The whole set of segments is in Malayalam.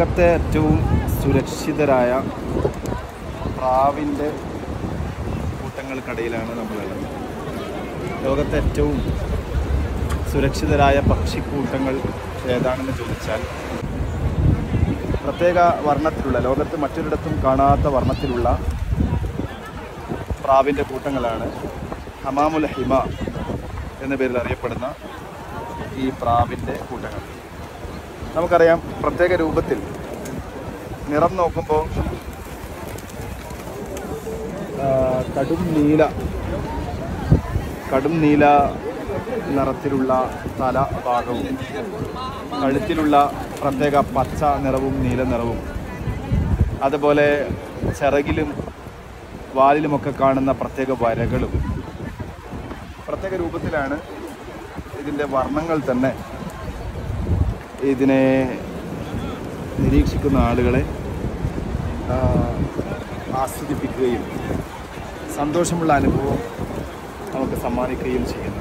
ലോകത്തെ ഏറ്റവും സുരക്ഷിതരായ പ്രാവിൻ്റെ കൂട്ടങ്ങൾക്കിടയിലാണ് നമ്മളുള്ളത് ലോകത്തെ ഏറ്റവും സുരക്ഷിതരായ പക്ഷിക്കൂട്ടങ്ങൾ ഏതാണെന്ന് ചോദിച്ചാൽ പ്രത്യേക വർണ്ണത്തിലുള്ള ലോകത്ത് മറ്റൊരിടത്തും കാണാത്ത വർണ്ണത്തിലുള്ള പ്രാവിൻ്റെ കൂട്ടങ്ങളാണ് ഹമാമുൽ ഹിമ എന്ന പേരിൽ അറിയപ്പെടുന്ന ഈ പ്രാവിൻ്റെ കൂട്ടങ്ങൾ നമുക്കറിയാം പ്രത്യേക രൂപത്തിൽ നിറം നോക്കുമ്പോൾ ആ, കടും നീല കടും നീല നിറത്തിലുള്ള തല ഭാഗവും കഴുത്തിലുള്ള പ്രത്യേക പച്ച നിറവും നീല നിറവും അതുപോലെ ചിറകിലും വാലിലുമൊക്കെ കാണുന്ന പ്രത്യേക വരകളും പ്രത്യേക രൂപത്തിലാണ് ഇതിൻ്റെ വർണ്ണങ്ങൾ തന്നെ ഇതിനെ നിരീക്ഷിക്കുന്ന ആളുകളെ ആ, ആസ്വദിപ്പിക്കുകയും സന്തോഷമുള്ള അനുഭവം നമുക്ക് സമ്മാനിക്കുകയും ചെയ്യുന്നു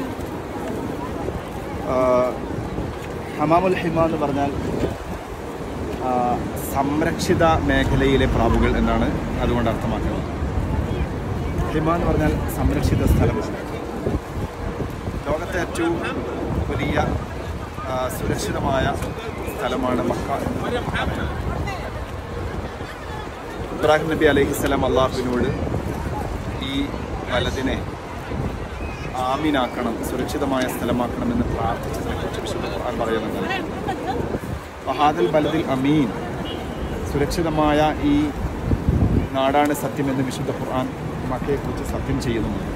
ആ, ഹമാമുൽ ഹിമ എന്ന് പറഞ്ഞാൽ ആ, സംരക്ഷിത മേഖലയിലെ പ്രാവുകൾ എന്നാണ് അതുകൊണ്ട് അർത്ഥമാക്കുന്നത് ഹിമ എന്ന് പറഞ്ഞാൽ സംരക്ഷിത സ്ഥലമാണ് ലോകത്തെ ഏറ്റവും വലിയ ആ, സുരക്ഷിതമായ സ്ഥലമാണ് മക്ക എന്ന് പറയുന്നത്. ഇബ്രാഹിം നബി അലൈഹിസ്സലാം അള്ളാഹുവിനോട് ഈ വലതിനെ ആമീനാക്കണം സുരക്ഷിതമായ സ്ഥലമാക്കണമെന്ന് പ്രാർത്ഥിച്ചതിനെ കുറിച്ച് വിശുദ്ധ ഖുർആൻ പറയുന്നുണ്ട് വഹാദൽ ബലദിൽ അമീൻ സുരക്ഷിതമായ ഈ നാടാണ് സത്യമെന്ന് വിശുദ്ധ ഖുർആൻ മക്കയെക്കുറിച്ച് സത്യം ചെയ്യുന്നുമുണ്ട്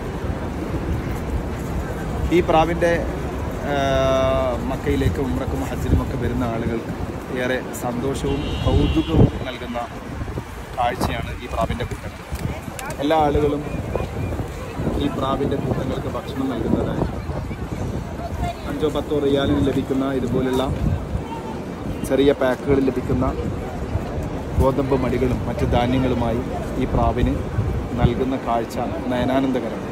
ഈ പ്രാവിൻ്റെ ആ, മക്കയിലേക്ക് ഉമ്രക്കും ഹജ്ജിനുമൊക്കെ വരുന്ന ആളുകൾക്ക് ഏറെ സന്തോഷവും കൗതുകവും നൽകുന്ന കാഴ്ചയാണ് ഈ പ്രാവിൻ്റെ കൂട്ടങ്ങൾ എല്ലാ ആളുകളും ഈ പ്രാവിൻ്റെ കൂട്ടങ്ങൾക്ക് ഭക്ഷണം നൽകുന്നത് അഞ്ചോ പത്തോ റിയാലിന് ലഭിക്കുന്ന ഇതുപോലുള്ള ചെറിയ പാക്കുകളിൽ ലഭിക്കുന്ന ഗോതമ്പ് മടികളും മറ്റ് ധാന്യങ്ങളുമായി ഈ പ്രാവിന് നൽകുന്ന കാഴ്ച നയനാനന്ദകരമാണ്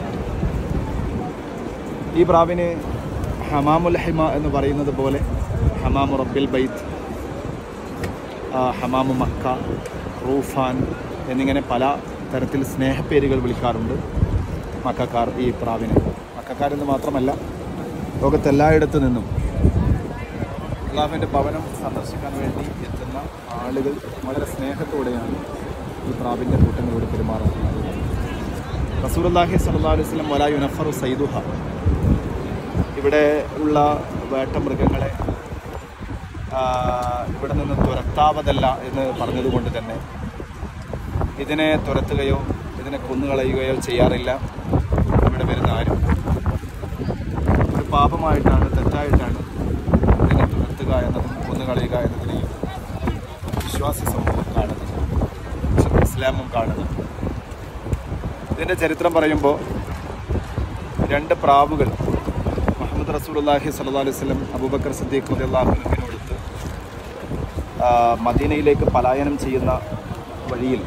ഈ പ്രാവിന് ഹമാമുൽ ഹിമ എന്ന് പറയുന്നത് പോലെ ഹമാമു റബ്ബിൽ ബൈത്ത് ആ, ഹമാമു മക്ക റൂഫാൻ എന്നിങ്ങനെ പല തരത്തിൽ സ്നേഹപ്പേരുകൾ വിളിക്കാറുണ്ട് മക്കാർ ഈ പ്രാവിനെ മക്കാരെന്ന് മാത്രമല്ല ലോകത്തെല്ലായിടത്തു നിന്നും അള്ളാഹുവിൻ്റെ ഭവനം സന്ദർശിക്കാൻ വേണ്ടി എത്തുന്ന ആളുകൾ വളരെ സ്നേഹത്തോടെയാണ് ഈ പ്രാവിൻ്റെ കൂട്ടങ്ങളോട് പെരുമാറുന്നത് റസൂലുള്ളാഹി സ്വല്ലല്ലാഹു അലൈഹി വസല്ലം വലാ യുനഫറു സൈദുഹ ഇവിടെ ഉള്ള വേട്ടമൃഗങ്ങളെ ആ, ഇവിടെ നിന്ന് തുരത്താവതല്ല എന്ന് പറഞ്ഞതുകൊണ്ട് തന്നെ ഇതിനെ തുരത്തുകയോ ഇതിനെ കൊന്നുകളയുകയോ ചെയ്യാറില്ല ഇവിടെ വരുന്ന ആരും ഒരു പാപമായിട്ടാണ് തെറ്റായിട്ടാണ് ഇതിനെ തുരത്തുക എന്നതും കൊന്നുകളയുക എന്നതിനെയും വിശ്വാസി സമൂഹം കാണുന്നത് വിശുദ്ധ ഇസ്ലാമും കാണുന്നത് ഇതിൻ്റെ ചരിത്രം പറയുമ്പോൾ രണ്ട് പ്രാവുകൾ മുഹമ്മദ് റസൂലുള്ളാഹി സ്വല്ലല്ലാഹു അലൈഹി വസല്ലം അബൂബക്കർ സിദ്ദീഖ് റളിയല്ലാഹു അൻഹുവിനോടൊത്ത് ആ, മദീനയിലേക്ക് പലായനം ചെയ്യുന്ന വഴിയിൽ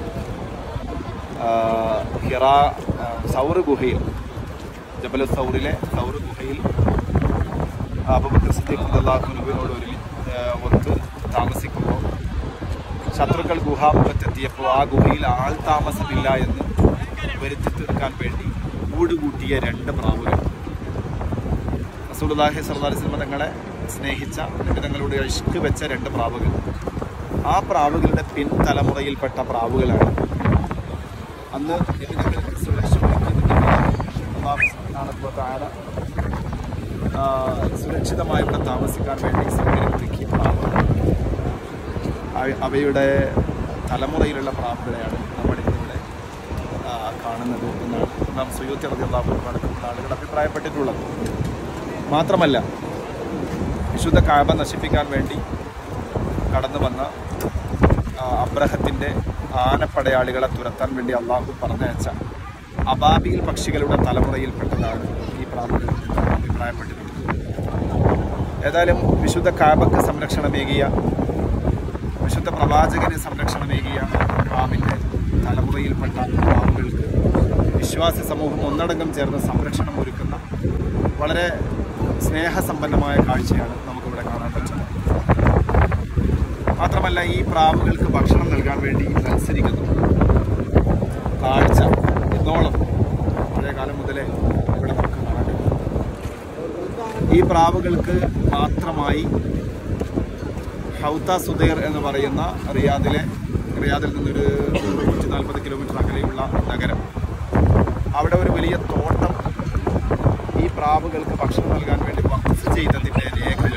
ആ, ഹിറ ആ, സൗർ ഗുഹയിൽ ജബൽ സൗറിലെ സൗർ ഗുഹയിൽ അബൂബക്കർ സിദ്ദീഖ് റളിയല്ലാഹു അൻഹുവിനോട് ഒരു ഒത്ത് താമസിക്കുമ്പോൾ ശത്രുക്കൾ ഗുഹാമുഖത്തെത്തിയപ്പോൾ ആ ഗുഹയിൽ ആൾ താമസമില്ല എന്ന് വരുത്തി തീർക്കാൻ വേണ്ടി കൂടുകൂട്ടിയ രണ്ട് പ്രാവുകൾ റസൂലുള്ളാഹി സ്വല്ലല്ലാഹി അലൈഹി വസല്ലം തങ്ങളെ സ്നേഹിച്ച നബി തങ്ങളോട് ഇഷ്ക് വെച്ച രണ്ട് പ്രാവുകൾ ആ പ്രാവുകളുടെ പിൻതലമുറയിൽപ്പെട്ട പ്രാവുകളാണ് അന്ന് നബി തങ്ങൾക്ക് സുരക്ഷ ഒരുക്കിയതിന്റെ ഫലം അല്ലാഹു സുബ്ഹാനഹു വ തആല, ആ, സുരക്ഷിതമായി ഇവിടെ താമസിക്കാൻ വേണ്ടി സൗകര്യം ഒരുക്കിയ പ്രാവുകൾ അവ- അവയുടെ തലമുറയിലുള്ള പ്രാവുകളെയാണ് നമ്മൾ ഇന്നിവിടെ ആ, കാണുന്നത് എന്നാണ് നാം സുയൂത്തി റളിയല്ലാഹു അൻഹു അടക്കമുള്ള ആളുകൾ അഭിപ്രായപ്പെട്ടിട്ടുള്ളത് മാത്രമല്ല വിശുദ്ധ കാബ നശിപ്പിക്കാൻ വേണ്ടി കടന്നു വന്ന ആ, അബ്രഹത്തിൻ്റെ ആനപ്പടയാളികളെ തുരത്താൻ വേണ്ടി അള്ളാഹു പറഞ്ഞയച്ച അബാബിയിൽ പക്ഷികളുടെ തലമുറയിൽപ്പെട്ടതാണ് ഈ പ്രാവുകൾ എന്ന് അഭിപ്രായപ്പെട്ടിട്ടുണ്ട് ഏതായാലും വിശുദ്ധ കാബക്ക് സംരക്ഷണമേകിയ വിശുദ്ധ പ്രവാചകന് സംരക്ഷണമേകിയ പ്രാവിൻ്റെ തലമുറയിൽപ്പെട്ട പ്രാവുകൾക്ക് വിശ്വാസി സമൂഹം ഒന്നടങ്കം ചേർന്ന് സംരക്ഷണം ഒരുക്കുന്ന വളരെ സ്നേഹസമ്പന്നമായ കാഴ്ചയാണ് നമുക്കിവിടെ കാണാൻ പറ്റുന്നത് മാത്രമല്ല ഈ പ്രാവുകൾക്ക് ഭക്ഷണം നൽകാൻ വേണ്ടി മത്സരിക്കുന്നു കാഴ്ച ഇന്നോളം പഴയ കാലം മുതലേ ഇവിടെ നമുക്ക് കാണാൻ കഴിയും. ഈ പ്രാവുകൾക്ക് മാത്രമായി ഹൗത്ത സുദൈർ എന്ന് പറയുന്ന റിയാദിലെ റിയാദിൽ നിന്നൊരു നൂറ്റി നാൽപ്പത് കിലോമീറ്റർ അകലെയുള്ള നഗരം അവിടെ ഒരു വലിയ തോട്ടം ഈ പ്രാവുകൾക്ക് ഭക്ഷണം നൽകാൻ വേണ്ടി വഖഫ് ചെയ്തതിൻ്റെ രേഖകൾ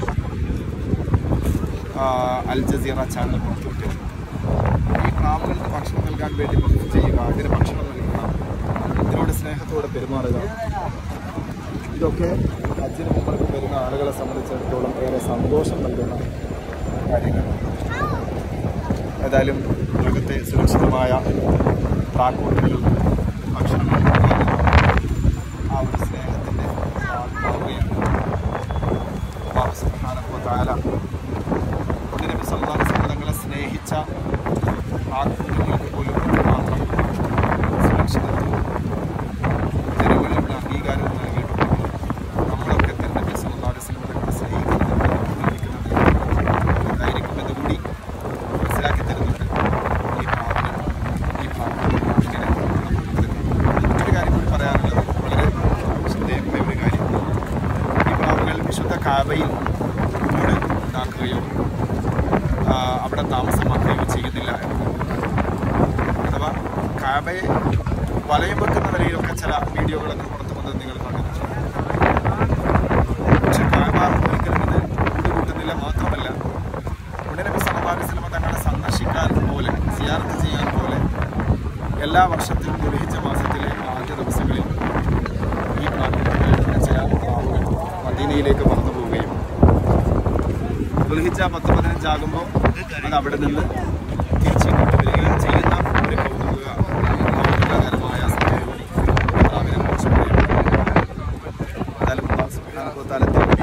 ആ, അൽ ജസീറ ചാനൽ പുറത്തുവിട്ടിരുന്നു ഈ പ്രാവുകൾക്ക് ഭക്ഷണം നൽകാൻ വേണ്ടി വഖഫ് ചെയ്യുക ഇതിന് ഭക്ഷണം നൽകുക ഇതിനോട് സ്നേഹത്തോടെ പെരുമാറുക ഇതൊക്കെ ഹജ്ജിന് മുമ്പ് വരുന്ന ആളുകളെ സംബന്ധിച്ചിടത്തോളം ഏറെ സന്തോഷം നൽകുന്ന കാര്യങ്ങൾ ഏതായാലും ലോകത്തെ സുരക്ഷിതമായ താക്കോട്ടുകൾ ഭക്ഷണം നൽകുക ആ ഒരു സ്നേഹത്തിൻ്റെ മാതൃകയാണ് അള്ളാഹു സുബ്ഹാനഹു വ തആല നബി സല്ലല്ലാഹു അലൈഹി വസല്ലം തങ്ങളെ സ്നേഹിച്ച ആ കുഞ്ഞുങ്ങൾക്ക് പോലും മാത്രം സുരക്ഷിതത്വവും ജനങ്ങളിലുള്ള അംഗീകാരവും നൽകിയിട്ടുണ്ട് നമ്മളൊക്കെ തന്നെ നബി സല്ലല്ലാഹു അലൈഹി വസല്ലം തങ്ങളെ സ്നേഹിക്കുന്നത് എന്തായിരിക്കുമെന്ന് കൂടി മനസ്സിലാക്കി തരുന്നുണ്ട് ഈ ഭാവന ഈ ഭാവന ഇങ്ങനെ മറ്റൊരു കാര്യം കൂടി പറയാനുള്ളത് വളരെ ശ്രദ്ധേയമായ ഒരു കാര്യം ഈ പ്രാവുകൾ വിശുദ്ധ കാബയിൽ കൂട് ഉണ്ടാക്കുകയോ ആ, അവിടെ താമസമാക്കുകയോ ചെയ്യുന്നില്ല എന്നതാണ്. അഥവാ കാബയെ വലയം വെക്കുന്ന നിലയിലൊക്കെ ചില വീഡിയോകളൊക്കെ പുറത്തു വന്നത് നിങ്ങൾ കണ്ടിട്ടുണ്ട് പക്ഷെ കാബ ഒരിക്കലും ഇത് കൂട്ടുകൂട്ടുന്നില്ല മാത്രമല്ല ഉടനബി സലമാലിസ്ലമ തങ്ങളെ സന്ദർശിക്കാൻ പോലെ സിയാർത്ത് ചെയ്യാൻ പോലെ എല്ലാ വർഷത്തിലും ദുൽഹിജ മാസത്തിലെ ആദ്യ ദിവസങ്ങളിൽ ഈ പ്രാർത്ഥന ചില പ്രാവുകൾ മദീനയിലേക്ക് പറന്നു പോവുകയും ദുൽഹിജ പത്ത് പതിനഞ്ചാകുമ്പോൾ അത് അവിടെ നിന്ന് തിരിച്ച് ഇങ്ങോട്ട് വരികയും ചെയ്യുന്ന ഒരു കൗതുക കൗതുകകരമായ സംഭവം പ്രാവിനെ കുറിച്ച് പറയുമ്പോൾ എന്തായാലും അല്ലാഹു സുബ്ഹാനഹു വ തആല തിരുമേനി